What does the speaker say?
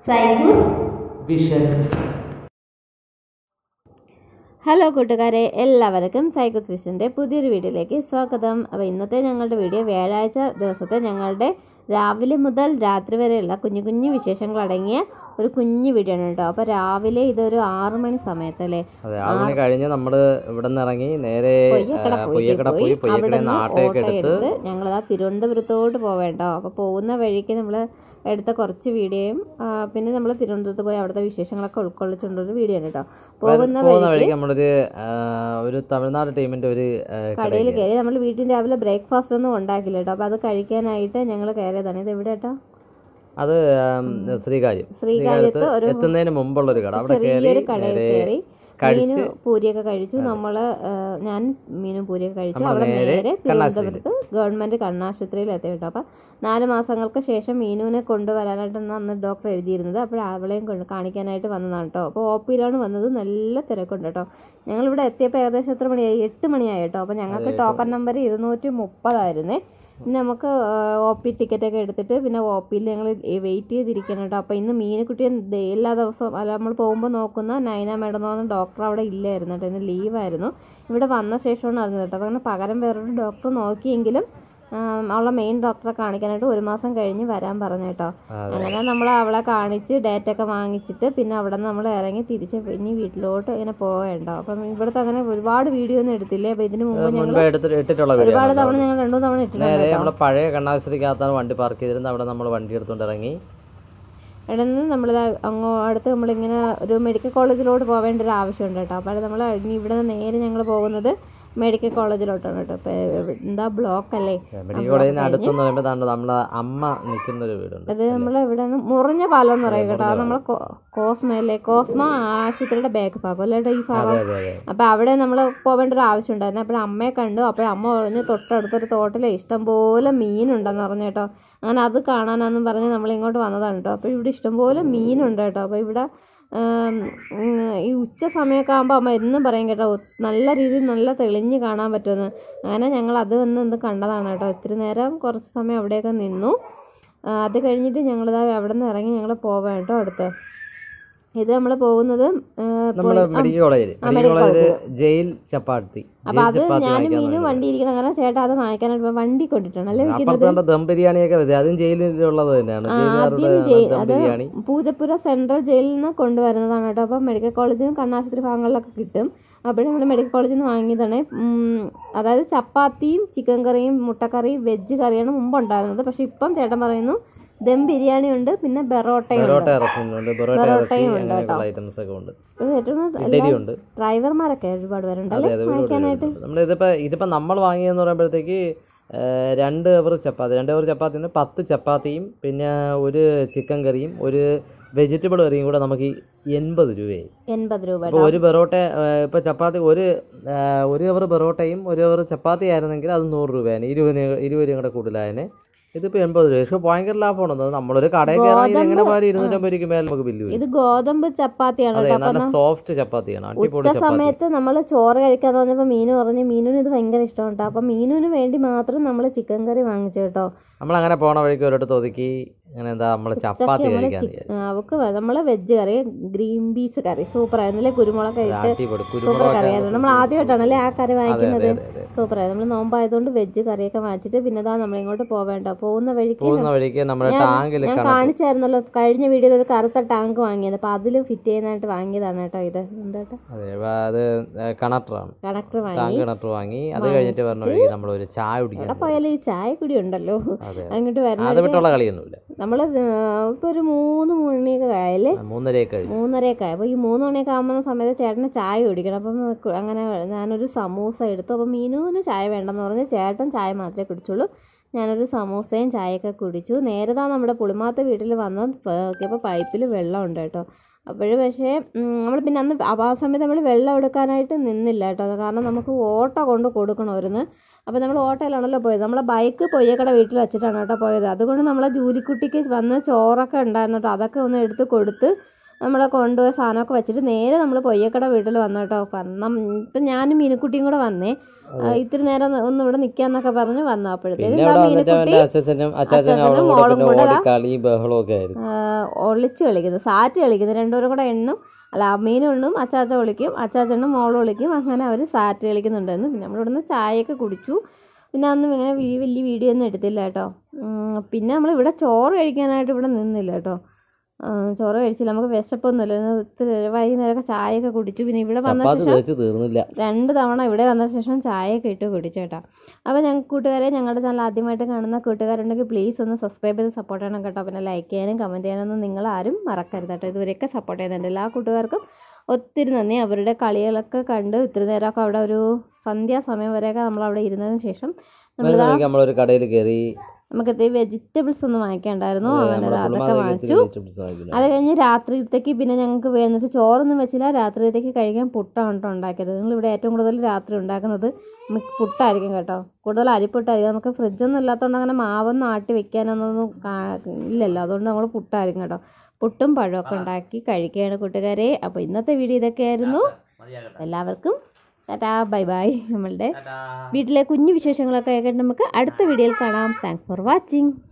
സൈബൂസ് vision hello കൂട്ടുകാരെ എല്ലാവർക്കും സൈക്കോസ് വിഷൻ്റെ പുതിയൊരു വീഡിയോയിലേക്ക് സ്വാഗതം അപ്പോൾ ഇന്നത്തെ ഞങ്ങളുടെ വീഡിയോ വ്യാഴാഴ്ച ദിവസത്തെ ഞങ്ങളുടെ രാവിലെ മുതൽ രാത്രി വരെയുള്ള കുഞ്ഞു കുഞ്ഞു വിശേഷങ്ങൾ അടങ്ങിയ ഒരു കുഞ്ഞു വീഡിയോ ആണ് കേട്ടോ അപ്പോൾ രാവിലെ ഇതൊരു ആറു മണി സമയത്തല്ലേ അതെ ആറിന് കഴിഞ്ഞ് നമ്മള് ഇവിടെ നിന്ന് ഇറങ്ങി നേരെ പൊയ്യക്കട ആ, പോയിട്ട് പൊയ്യക്കട പോയി പോയി അവിടെ പൊയ്യക്കട നിന്ന് നാട്ടേക്ക് ഓട്ടോ എടുത്ത് എടുത്ത് ഞങ്ങളിതാ തിരുവനന്തപുരത്തോട്ട് പോവേണ്ടോ അപ്പോൾ പോകുന്ന വഴിക്ക് നമ്മൾ എടുത്ത കുറച്ച് വീഡിയോയും ആ, പിന്നെ നമ്മൾ തിരുവനന്തപുരത്ത് പോയി അവിടുത്തെ വിശേഷങ്ങളൊക്കെ ഉൾക്കൊള്ളിച്ചുകൊണ്ടൊരു വീഡിയോ ആണ് കേട്ടോ പോകുന്ന പോകുന്ന വഴിക്ക് വഴിക്ക് നമ്മളൊരു ആ, ഒരു തമിഴ്നാട് ടീമിന്റെ ഒരു ആ, കടയിൽ കടയിൽ കയറി നമ്മൾ വീട്ടിൽ രാവിലെ ബ്രേക്ക്ഫാസ്റ്റ് ഒന്നും ഉണ്ടാക്കില്ല കേട്ടോ അപ്പോൾ അത് കഴിക്കാനായിട്ട് ഞങ്ങൾ കയറിയതാണ് ഇത് എവിടെ കേട്ടോ അത് ആം, ശ്രീകാര്യം ശ്രീകാര്യത്ത് ഒരു എത്തുന്നതിന് മുമ്പുള്ള ഒരു കട അവിടെ കയറി ചെറിയൊരു കടയിൽ നേരെ കയറി കഴിച്ച് മീനും പൂരിയൊക്കെ കഴിച്ചു നമ്മൾ ഞാൻ മീനും പൂരിയൊക്കെ കഴിച്ചു നമ്മൾ അവിടെ നേരെ നേരെ തിരുവനന്തപുരത്ത് ഗവൺമെന്റ് കണ്ണാശുപത്രിയിൽ എത്തി കേട്ടോ അപ്പം നാല് മാസങ്ങൾക്ക് ശേഷം മീനുവിനെ കൊണ്ടുവരാനായിട്ടാണ് അന്ന് ഡോക്ടർ എഴുതിയിരുന്നത് അപ്പോൾ അവളെയും കൊണ്ട് കാണിക്കാനായിട്ട് വന്നതാണ് കേട്ടോ അപ്പോൾ ഒ പിയിലാണ് വന്നത് നല്ല തിരക്കുണ്ട് കേട്ടോ ഞങ്ങളിവിടെ എത്തിയപ്പോൾ ഏകദേശം എത്ര മണിയായി എട്ട് മണിയായി കേട്ടോ അപ്പോൾ ഞങ്ങൾക്ക് ടോക്കൺ നമ്പർ ഇരുന്നൂറ്റി മുപ്പതായിരുന്നേ പിന്നെ നമുക്ക് ഒ പി ടിക്കറ്റൊക്കെ എടുത്തിട്ട് പിന്നെ ഒ പിയിൽ ഞങ്ങൾ വെയിറ്റ് ചെയ്തിരിക്കണം കേട്ടോ അപ്പോൾ ഇന്ന് മീനുകുട്ടിയെ ദേ എല്ലാ ദിവസവും അല്ല നമ്മൾ പോകുമ്പോൾ നോക്കുന്ന നൈന മേഡം എന്ന് പറഞ്ഞ ഡോക്ടർ അവിടെ ഇല്ലായിരുന്നു കേട്ടോ ഇന്ന് ലീവായിരുന്നു ഇവിടെ വന്ന ശേഷമാണ് അറിഞ്ഞത് കേട്ടോ അപ്പോൾ അങ്ങനെ പകരം വേറൊരു ഡോക്ടർ നോക്കിയെങ്കിലും ആം, അവളെ മെയിൻ ഡോക്ടറെ കാണിക്കാനായിട്ട് ഒരു മാസം കഴിഞ്ഞ് വരാൻ പറഞ്ഞു കേട്ടോ അതെ. അങ്ങനെ നമ്മൾ അവളെ കാണിച്ച് ഡേറ്റ് ഒക്കെ വാങ്ങിച്ചിട്ട് പിന്നെ അവിടെ നിന്ന് നമ്മൾ ഇറങ്ങി തിരിച്ച് ഇനി വീട്ടിലോട്ട് ഇങ്ങനെ പോവേണ്ടോ അപ്പം ഇവിടുത്തെ അങ്ങനെ ഒരുപാട് വീഡിയോ ഒന്നും എടുത്തില്ലേ അപ്പോൾ ഇതിന് മുമ്പ് ഞങ്ങൾ മുൻപ് എടുത്തിട്ട് ഇട്ടിട്ടുള്ള വീഡിയോ ഒരുപാട് തവണ ഞങ്ങൾ രണ്ടു തവണ ഇട്ടിട്ടുണ്ട് നേരെ കേട്ടോ നമ്മളെ പഴയ കണ്ണാശ്രീക്കകത്താണ് വണ്ടി പാർക്ക് ചെയ്തിരുന്നത് അവിടെ നമ്മൾ വണ്ടി എടുത്തുകൊണ്ട് ഇറങ്ങി ഇവിടെ നിന്ന് നമ്മൾ അങ്ങോ അടുത്ത് നമ്മളിങ്ങനെ ഒരു മെഡിക്കൽ കോളേജിലോട്ട് പോവേണ്ട ഒരു ആവശ്യമുണ്ട് കേട്ടോ അപ്പോൾ നമ്മൾ ഇനി ഇവിടെ നിന്ന് നേരെ ഞങ്ങൾ പോകുന്നത് മെഡിക്കൽ കോളേജിലോട്ടാണ് കേട്ടോ ഇപ്പോൾ എന്താ ബ്ലോക്ക് അല്ലേ മെഡിക്കൽ കോളേജിന് അടുത്തെന്ന് പറയുമ്പോൾ ദാണ്ട് നമ്മളെ അമ്മ നിൽക്കുന്ന ഒരു വീടുണ്ട് അത് നമ്മൾ ഇവിടെ മുറിഞ്ഞ പാലം എന്ന് പറയും കേട്ടോ അത് നമ്മൾ കോസ്മ അല്ലേ കോസ്മ ആശുപത്രിയുടെ ബാക്ക് ഭാഗം അല്ലേ ഈ ഭാഗം അതെ അതെ അപ്പോൾ അവിടെ നമ്മൾ പോവേണ്ട ഒരു ആവശ്യം ഉണ്ടായിരുന്നു അപ്പോൾ അമ്മയെ കണ്ടു അപ്പോൾ അമ്മ പറഞ്ഞു തൊട്ടടുത്തൊരു തോട്ടിൽ ഇഷ്ടംപോലെ മീനുണ്ടെന്ന് പറഞ്ഞു കേട്ടോ അങ്ങനെ അത് കാണാനാന്നും പറഞ്ഞ് നമ്മൾ ഇങ്ങോട്ട് വന്നതാണ് കേട്ടോ അപ്പോൾ ഇവിടെ ഇഷ്ടംപോലെ മീനുണ്ട് കേട്ടോ അപ്പോൾ ഇവിടെ ആം, ഉം, ഈ ഉച്ച സമയമൊക്കെ ആകുമ്പോൾ അമ്മ എന്നും പറയും കേട്ടോ ഒ- നല്ല രീതിയിൽ നല്ല തെളിഞ്ഞ് കാണാൻ പറ്റുമെന്ന് അങ്ങനെ ഞങ്ങൾ അത് വന്ന് എന്ത് കണ്ടതാണ് കേട്ടോ ഇത്തിരി നേരം കുറച്ച് സമയം അവിടെയൊക്കെ നിന്നു ആ, അത് കഴിഞ്ഞിട്ട് ഞങ്ങളിതാ അവിടെ നിന്ന് ഇറങ്ങി ഞങ്ങൾ പോവാം കേട്ടോ അടുത്ത് ഇത് നമ്മൾ പോകുന്നത് ആ, നമ്മളെ പോയി- ആ, മെഡിക്കൽ കോളേജിൽ ആ, മെഡിക്കൽ മെഡിക്കൽ കോളേജിൽ ജയിൽ ചപ്പാത്തി അപ്പൊ ജയിൽ അത് ചപ്പാത്തി ഞാനും വാങ്ങിക്കാൻ മീനും തുടങ്ങി. വണ്ടി ഇരിക്കണം അങ്ങനെ ചേട്ടാ അത് വാങ്ങിക്കാനായിട്ട് ഇപ്പൊ വണ്ടി കൊണ്ടിട്ടാണ് അല്ലേ വിൽക്കുന്നത് അപ്പുറത്തെ ദം ബിരിയാണിയൊക്കെ വരും അതും ജയിലിലുള്ളത് തന്നെയാണ് ആ, ജയിലുകാരുടെ ആദ്യം ജയി- ദം അത് ബിരിയാണി പൂജപ്പുര സെൻട്രൽ ജയിലിൽ നിന്ന് കൊണ്ടുവരുന്നതാണ് കേട്ടോ അപ്പം മെഡിക്കൽ കോളേജിലും കണ്ണാശുപത്രി ഭാഗങ്ങളിലൊക്കെ കിട്ടും അപ്പോൾ ഞങ്ങൾ മെഡിക്കൽ കോളേജിൽ നിന്ന് വാങ്ങിയതാണ് ഉം, അതായത് ചപ്പാത്തിയും ചിക്കൻ കറിയും മുട്ടക്കറിയും വെജ് കറിയാണ് മുമ്പ് ഉണ്ടായിരുന്നത് പക്ഷെ ഇപ്പം ചേട്ടൻ പറയുന്നു ദം ബിരിയാണി ഉണ്ട് പിന്നെ ബെറോട്ടയും പൊറോട്ട ഉണ്ട് ഇറച്ചിയുണ്ട് പൊറോട്ട ഇറച്ചി പൊറോട്ടയും ഉണ്ട് അങ്ങനെയൊക്കെയുള്ള ഐറ്റംസ് ഒക്കെ ഉണ്ട് ഒരു ഏറ്റവും ഇഡലി ഉണ്ട് ഡ്രൈവർമാരൊക്കെ ഒരുപാട് അതെ പേരുണ്ടല്ലേ അതെ വാങ്ങിക്കാനായിട്ട് നമ്മൾ ഇതിപ്പോ ഇതിപ്പോ നമ്മൾ വാങ്ങിയെന്ന് പറയുമ്പോഴത്തേക്ക് ഏഹ്, രണ്ട് കവർ ചപ്പാത്തി രണ്ട് കവർ ചപ്പാത്തിന് പത്ത് ചപ്പാത്തിയും പിന്നെ ഒരു ചിക്കൻ കറിയും ഒരു വെജിറ്റബിൾ കറിയും കൂടെ നമുക്ക് എൺപത് രൂപയായി എൺപത് രൂപ ഇപ്പോൾ ഒരു പൊറോട്ട ഏഹ്, ഇപ്പൊ ചപ്പാത്തി ഒരു ഏഹ്, ഒരു കവർ പൊറോട്ടയും ഒരു കവർ ചപ്പാത്തി ആയിരുന്നെങ്കിൽ അത് നൂറ് രൂപയാണ് ഇരുപത് ഇരുപത് രൂപ കൂടെ കൂടുതലായതിന് ഇതിപ്പോ എൺപത് രൂപ പക്ഷെ ഭയങ്കര ലാഭമാണ് നമ്മളൊരു കടയിൽ കയറി എങ്ങനെ പോയാലും ഇരുന്നൂറ്റമ്പത് രൂപയ്ക്ക് മേലെ നമുക്ക് ബില്ല് വരും ഇത് ഗോതമ്പ് ചപ്പാത്തിയാണ് അതെ കേട്ടോ നല്ല സോഫ്റ്റ് ചപ്പാത്തിയാണ് അടിപൊളി ഉച്ച ചപ്പാത്തി സമയത്ത് നമ്മൾ ചോറ് കഴിക്കാൻ തോന്നിയപ്പോൾ മീനു പറഞ്ഞു മീനുവിന് ഇത് ഭയങ്കര ഇഷ്ടമാണ് കേട്ടോ അപ്പം മീനുവിന് വേണ്ടി മാത്രം നമ്മൾ ചിക്കൻ കറി വാങ്ങിച്ചു കേട്ടോ നമ്മൾ അങ്ങനെ പോണ വഴിക്ക് ഒരിടത്ത് ഒതുക്കി അങ്ങനെ എന്താ നമ്മള് ചപ്പാത്തി നമ്മള് കഴിക്കാൻ ചി- ആ, അവക്ക് നമ്മൾ veg curry green peas curry super ആയിരുന്നു അല്ലേ കുരുമുളക് ഇട്ട് അടിപൊളി സൂപ്പർ കുരുമുളക് കറിയായിരുന്നു നമ്മൾ ആദ്യമായിട്ടാണ് അല്ലേ ആ കറി അതെ വാങ്ങിക്കുന്നത് അതെ അതെ സൂപ്പർ ആയിരുന്നു നമ്മൾ നോമ്പായതുകൊണ്ട് വെജ് കറിയൊക്കെ വാങ്ങിച്ചിട്ട് പിന്നെ ഇതാ നമ്മൾ ഇങ്ങോട്ട് പോവേണ്ട പോകുന്ന വഴിക്ക് പോകുന്ന വഴിക്ക് നമ്മുടെ ടാങ്കിൽ ഞാൻ കാണിച്ചായിരുന്നല്ലോ കഴിഞ്ഞ വീഡിയോയിൽ ഒരു കറുത്ത ടാങ്ക് വാങ്ങിയത് അപ്പോൾ അതിൽ ഫിറ്റ് ചെയ്യാനായിട്ട് വാങ്ങിയതാണ് കേട്ടോ ഇത് എന്താട്ടോ അതെ വ- അത് കണക്ടറാണ് കണക്ടർ വാങ്ങി ടാങ്ക് കണക്ടർ വാങ്ങി അത് കഴിഞ്ഞിട്ട് പറഞ്ഞ വഴിക്ക് നമ്മൾ ഒരു ചായ കുടിക്കാൻ അവിടെ പോയാൽ ഈ ചായ കുടി ഉണ്ടല്ലോ അതെ അങ്ങോട്ട് വരുന്ന അത് വിട്ടുള്ള കളിയൊന്നുമില്ല നമ്മൾ ഇപ്പോൾ ഒരു മൂന്ന് മണിയൊക്കെ ആയല്ലേ ആ, മൂന്നരയൊക്കെ കഴിഞ്ഞു മൂന്നരയൊക്കെ ആയി അപ്പോൾ ഈ മൂന്ന് മണിയൊക്കെ ആകുന്ന സമയത്ത് ചേട്ടന് ചായ കുടിക്കണം അപ്പം കു- അങ്ങനെ ഞാനൊരു സമൂസ എടുത്തു അപ്പം മീനുവിന് ചായ വേണ്ടെന്ന് പറഞ്ഞ് ചേട്ടൻ ചായ മാത്രമേ കുടിച്ചുള്ളൂ ഞാനൊരു സമൂസയും ചായയൊക്കെ കുടിച്ചു നേരതാ നമ്മുടെ പുളിമാത്ത വീട്ടിൽ വന്ന് നോക്കിയപ്പോൾ പൈപ്പിൽ വെള്ളം ഉണ്ട് കേട്ടോ അപ്പോൾ പക്ഷേ നമ്മൾ പിന്നെ അന്ന് ആ ആ സമയത്ത് നമ്മൾ വെള്ളം എടുക്കാനായിട്ട് നിന്നില്ല കേട്ടോ അത് കാരണം നമുക്ക് ഓട്ടോ കൊണ്ട് കൊടുക്കണമായിരുന്നു അപ്പോൾ നമ്മൾ ഓട്ടോയിലാണല്ലോ പോയത് നമ്മളെ ബൈക്ക് പൊയ്യക്കട വീട്ടിൽ വെച്ചിട്ടാണ് കേട്ടോ പോയത് അതുകൊണ്ട് നമ്മളെ ജൂലിക്കുട്ടിക്ക് വന്ന് ചോറൊക്കെ ഉണ്ടായിരുന്നു കേട്ടോ അതൊക്കെ ഒന്ന് എടുത്ത് കൊടുത്ത് നമ്മൾ കൊണ്ടുപോയ സാധനമൊക്കെ വെച്ചിട്ട് നേരെ നമ്മൾ പൊയ്യക്കട വീട്ടിൽ വന്നു കേട്ടോ കാരണം ഇപ്പം ഞാനും മീനുക്കുട്ടിയും കൂടെ വന്നേ ആ, ഇത്തിരി നേരം ഒന്ന് ഇവിടെ നിൽക്കാന്നൊക്കെ പറഞ്ഞ് വന്നു അപ്പോഴത്തേക്കും പിന്നെ അവിടെ വന്നിട്ട് അവന്റെ അച്ഛനും അച്ചാച്ചനും അവളും കൂടെ മോളും പിന്നെ കൂടെ ഓടി കളി ബഹളവും ഒക്കെ ആയിരുന്നു ഒളിച്ച് കളിക്കുന്നത് സാറ്റ് കളിക്കുന്നത് രണ്ടുപേരും കൂടെ എണ്ണും അല്ല അമ്മീനും എണ്ണും അച്ചാച്ച വിളിക്കും അച്ചാച്ചനും മോളും വിളിക്കും അങ്ങനെ അവർ സാറ്റ് കളിക്കുന്നുണ്ടായിരുന്നു പിന്നെ നമ്മളിവിടുന്ന് ചായയൊക്കെ കുടിച്ചു പിന്നെ അന്നും ഇങ്ങനെ വലിയ വലിയ വീഡിയോ ഒന്നും എടുത്തില്ല കേട്ടോ ഉം, പിന്നെ നമ്മളിവിടെ ചോറ് കഴിക്കാനായിട്ട് ഇവിടെ നിന്നില്ല കേട്ടോ ആ, ചോറ് കഴിച്ചില്ല നമുക്ക് വിശപ്പൊന്നുമില്ല ഇന്ന് ഒത്തിരി വൈകുന്നേരമൊക്കെ ചായയൊക്കെ കുടിച്ചു പിന്നെ ഇവിടെ വന്ന ചപ്പാത്തി ശേഷം തേച്ച് തീർന്നില്ല രണ്ട് തവണ ഇവിടെ വന്ന ശേഷം ചായയൊക്കെ ഇട്ട് കുടിച്ചേട്ടാ അപ്പോൾ ഞങ്ങൾ കൂട്ടുകാരെ ഞങ്ങളുടെ ചാനൽ ആദ്യമായിട്ട് കാണുന്ന കൂട്ടുകാരുണ്ടെങ്കിൽ പ്ലീസ് ഒന്ന് സബ്സ്ക്രൈബ് ചെയ്ത് സപ്പോർട്ട് ചെയ്യണം കേട്ടോ പിന്നെ ലൈക്ക് ചെയ്യാനും കമൻറ്റ് ചെയ്യാനൊന്നും നിങ്ങൾ ആരും മറക്കരുത് കേട്ടോ ഇതുവരെയൊക്കെ സപ്പോർട്ട് ചെയ്യുന്നുണ്ട് എല്ലാ കൂട്ടുകാർക്കും ഒത്തിരി നന്ദി അവരുടെ കളികളൊക്കെ കണ്ട് ഇത്തിരി നേരമൊക്കെ അവിടെ ഒരു സന്ധ്യാസമയം വരെയൊക്കെ നമ്മളവിടെ ഇരുന്നതിന് ശേഷം നമ്മൾ വരുന്ന നമ്മളൊരു കടയിൽ കയറി നമുക്ക് വെജിറ്റബിൾസ് ഒന്നും വാങ്ങിക്കണ്ടായിരുന്നു അങ്ങനെ നമ്മുടെ അതൊക്കെ കുളിമാത വാങ്ങിച്ചു vegetables വാങ്ങിക്കുന്നു. അത് കഴിഞ്ഞ് രാത്രിയിലത്തേക്ക് പിന്നെ ഞങ്ങൾക്ക് എന്നിട്ട് ചോറൊന്നും വെച്ചില്ല രാത്രിയിലത്തേക്ക് കഴിക്കാൻ പുട്ടാണ് കേട്ടോ ഉണ്ടാക്കിയത് നിങ്ങൾ ഇവിടെ ഏറ്റവും കൂടുതൽ രാത്രി ഉണ്ടാക്കുന്നത് മിക്ക പുട്ടായിരിക്കും കേട്ടോ കൂടുതൽ അരിപ്പുട്ടായിരിക്കും നമുക്ക് ഫ്രിഡ്ജൊന്നും ഇല്ലാത്തതുകൊണ്ട് അങ്ങനെ മാവൊന്നും ആട്ടി വെക്കാനൊന്നും കാ- ഇല്ലല്ലോ അതുകൊണ്ട് നമ്മൾ പുട്ടായിരിക്കും കേട്ടോ പുട്ടും പഴമൊക്കെ ഉണ്ടാക്കി കഴിക്കുകയാണ് കൂട്ടുകാരെ അപ്പോൾ ഇന്നത്തെ വീഡിയോ ഇതൊക്കെയായിരുന്നു എല്ലാവർക്കും ടാറ്റാ ബൈ ബൈ നമ്മളുടെ വീട്ടിലെ കുഞ്ഞു വിശേഷങ്ങളൊക്കെ ആയിട്ട് നമുക്ക് അടുത്ത വീഡിയോയിൽ കാണാം താങ്ക്സ് ഫോർ വാച്ചിങ്